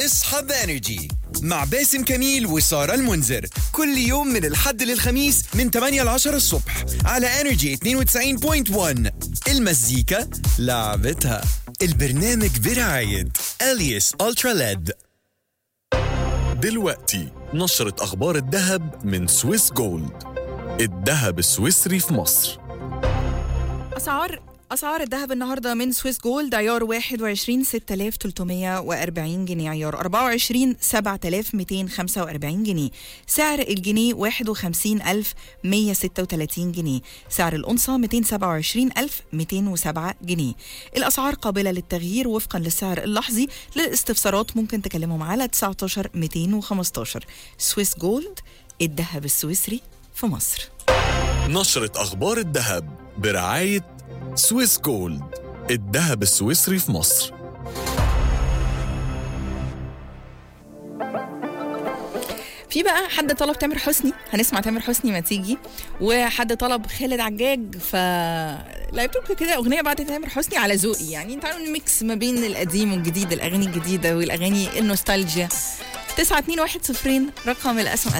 اصحى بانرجي مع باسم كميل وسارة المنذر كل يوم من الحد للخميس من 8 ل 10 الصبح على انرجي 92.1 المزيكا لعبتها البرنامج برعاية اليس الترا ليد دلوقتي نشرة أخبار الذهب من سويس جولد الذهب السويسري في مصر اسعار اسعار الذهب النهارده من سويس جولد عيار 21 6340 جنيه عيار 24 7245 جنيه سعر الجنيه 51136 جنيه سعر الأنصة 227207 جنيه الأسعار قابلة للتغيير وفقا للسعر اللحظي للاستفسارات ممكن تكلمهم على 19 215 سويس جولد الذهب السويسري في مصر نشرة أخبار الذهب برعاية سويس جولد الذهب السويسري في مصر في بقى حد طلب تامر حسني هنسمع تامر حسني ما تيجي وحد طلب خالد عجاج ف لعبت لكم كده اغنيه بعد تامر حسني على ذوقي يعني تعالوا نميكس ما بين القديم والجديد الاغاني الجديده والاغاني النوستالجيا 9 2 1 0 رقم الاسم